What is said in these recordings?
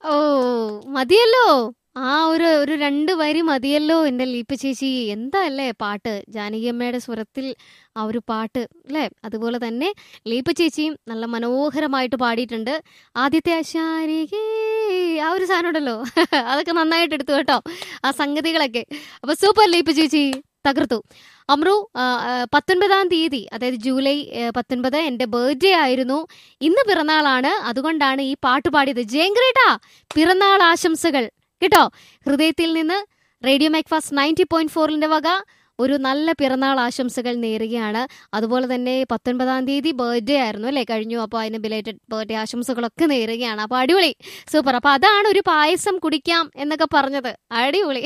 ഓ മതിയല്ലോ ആ ഒരു ഒരു രണ്ട് വരി മതിയല്ലോ എൻ്റെ ലീപ്പ ചേച്ചി എന്താ അല്ലേ പാട്ട് ജാനകിയമ്മയുടെ സ്വരത്തിൽ ആ ഒരു പാട്ട് അല്ലേ അതുപോലെ തന്നെ ലീപ്പ ചേച്ചിയും നല്ല മനോഹരമായിട്ട് പാടിയിട്ടുണ്ട് ആദ്യത്തെ ആശാരികേ ആ ഒരു സാധനം ഉണ്ടല്ലോ അതൊക്കെ നന്നായിട്ട് എടുത്തു കേട്ടോ ആ സംഗതികളൊക്കെ അപ്പൊ സൂപ്പർ ലീപ്പ ചേച്ചി തകർത്തു അമ്രു ആ, ആ, പത്തൊൻപതാം തീയതി അതായത് ജൂലൈ ഏ, പത്തൊൻപത് എൻ്റെ ബർത്ത്ഡേ ആയിരുന്നു ഇന്ന് പിറന്നാളാണ് അതുകൊണ്ടാണ് ഈ പാട്ട് പാടിയത് ജയങ്ക്രേട്ടാ പിറന്നാൾ ആശംസകൾ കേട്ടോ ഹൃദയത്തിൽ നിന്ന് റേഡിയോ മാക്ഫാസ് നയൻറ്റി പോയിന്റ് ഫോറിന്റെ വക ഒരു നല്ല പിറന്നാൾ ആശംസകൾ നേരുകയാണ് അതുപോലെ തന്നെ പത്തൊൻപതാം തീയതി ബർത്ത്ഡേ ആയിരുന്നു അല്ലേ കഴിഞ്ഞു അപ്പോൾ അതിന് ബിലേറ്റഡ് ബർത്ത്ഡേ ആശംസകളൊക്കെ നേരുകയാണ് അപ്പോൾ അടിപൊളി സൂപ്പർ അപ്പോൾ അതാണ് ഒരു പായസം കുടിക്കാം എന്നൊക്കെ പറഞ്ഞത് അടിപൊളി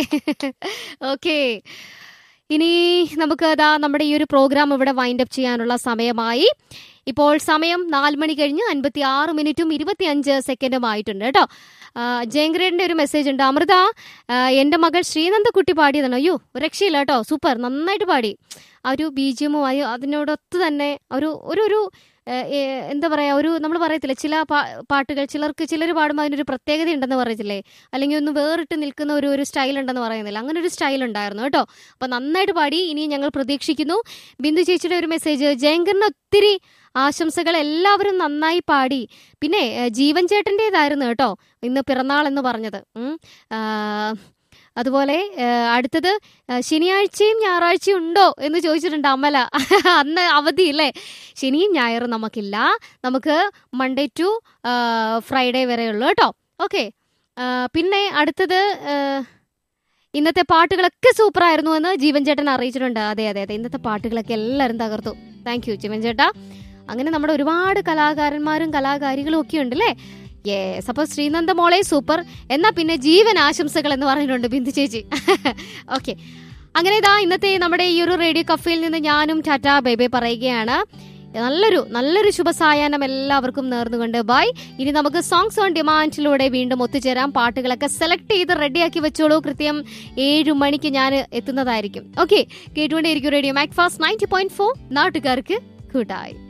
ഓക്കേ ഇനി നമുക്ക് അതാ നമ്മുടെ ഈ ഒരു പ്രോഗ്രാം ഇവിടെ വൈൻഡ് അപ്പ് ചെയ്യാനുള്ള സമയമായി ഇപ്പോൾ സമയം നാല് മണി കഴിഞ്ഞ് അൻപത്തി ആറ് മിനിറ്റും ഇരുപത്തി അഞ്ച് സെക്കൻഡും ആയിട്ടുണ്ട് കേട്ടോ ആ, ജയങ്ക്രേഡിന്റെ ഒരു മെസ്സേജ് ഉണ്ട് അമൃത ആ, എന്റെ മകൾ ശ്രീനന്ദക്കുട്ടി പാടിയതാണ് അയ്യോ ഒരു രക്ഷയില്ല കേട്ടോ സൂപ്പർ നന്നായിട്ട് പാടി ആ ഒരു ബീജിയമുമായി അതിനോടൊത്ത് തന്നെ ഒരു ഒരു ഒരു ഏ, ഏ, എന്താ പറയാ ഒരു നമ്മൾ പറയത്തില്ലേ ചില പാ- പാട്ടുകൾ ചിലർക്ക് ചിലർ പാടുമ്പോൾ അതിനൊരു പ്രത്യേകത ഉണ്ടെന്ന് പറയത്തില്ലേ അല്ലെങ്കിൽ ഒന്ന് വേറിട്ട് നിൽക്കുന്ന ഒരു ഒരു സ്റ്റൈൽ ഉണ്ടെന്ന് പറയുന്നില്ല അങ്ങനെ ഒരു സ്റ്റൈൽ ഉണ്ടായിരുന്നു കേട്ടോ അപ്പൊ നന്നായിട്ട് പാടി ഇനി ഞങ്ങൾ പ്രതീക്ഷിക്കുന്നു ബിന്ദു ചേച്ചിയുടെ ഒരു മെസ്സേജ് ജയങ്കറിന് ഒത്തിരി ആശംസകൾ എല്ലാവരും നന്നായി പാടി പിന്നെ ഏ, ജീവൻ ചേട്ടൻ്റെതായിരുന്നു കേട്ടോ ഇന്ന് പിറന്നാൾ എന്ന് പറഞ്ഞത് ഉം. ആ, അതുപോലെ ഏ, അടുത്തത് ഏ, ശനിയാഴ്ചയും ഞായറാഴ്ചയും ഉണ്ടോ എന്ന് ചോദിച്ചിട്ടുണ്ട് അമല അന്ന് അവധി അല്ലേ ശനിയും ഞായറും നമുക്കില്ല നമുക്ക് മൺഡേ ടു ഫ്രൈഡേ വരെ ഉള്ളൂ കേട്ടോ ഓക്കെ പിന്നെ അടുത്തത് ഏ, ഇന്നത്തെ പാട്ടുകളൊക്കെ സൂപ്പർ ആയിരുന്നു എന്ന് ജീവൻ ചേട്ടൻ അറിയിച്ചിട്ടുണ്ട് അതെ അതെ അതെ ഇന്നത്തെ പാട്ടുകളൊക്കെ എല്ലാവരും തകർത്തു താങ്ക് യു ജീവൻ ചേട്ടാ അങ്ങനെ നമ്മുടെ ഒരുപാട് കലാകാരന്മാരും കലാകാരികളും ഒക്കെ ഉണ്ട് അല്ലേ യേസ് അപ്പൊ ശ്രീനന്ദ മോളെ സൂപ്പർ എന്നാ പിന്നെ ജീവൻ ആശംസകൾ എന്ന് പറഞ്ഞിട്ടുണ്ട് ബിന്ദു ചേച്ചി ഓക്കെ അങ്ങനെ ഇതാ ഇന്നത്തെ നമ്മുടെ ഈ ഒരു റേഡിയോ കഫയിൽ നിന്ന് ഞാനും ടാറ്റ ബേബെ പറയുകയാണ് നല്ലൊരു നല്ലൊരു ശുഭസായാഹ്നം എല്ലാവർക്കും നേർന്നുകൊണ്ട് ബൈ ഇനി നമുക്ക് സോങ്സ് ഓൺ ഡിമാൻഡിലൂടെ വീണ്ടും ഒത്തുചേരാം പാട്ടുകളൊക്കെ സെലക്ട് ചെയ്ത് റെഡിയാക്കി വെച്ചോളൂ കൃത്യം ഏഴു മണിക്ക് ഞാൻ എത്തുന്നതായിരിക്കും ഓക്കെ കേട്ടുകൊണ്ടേയിരിക്കും radio Macfast ninety point four നാട്ടുകാർക്ക് കൂട്ടായി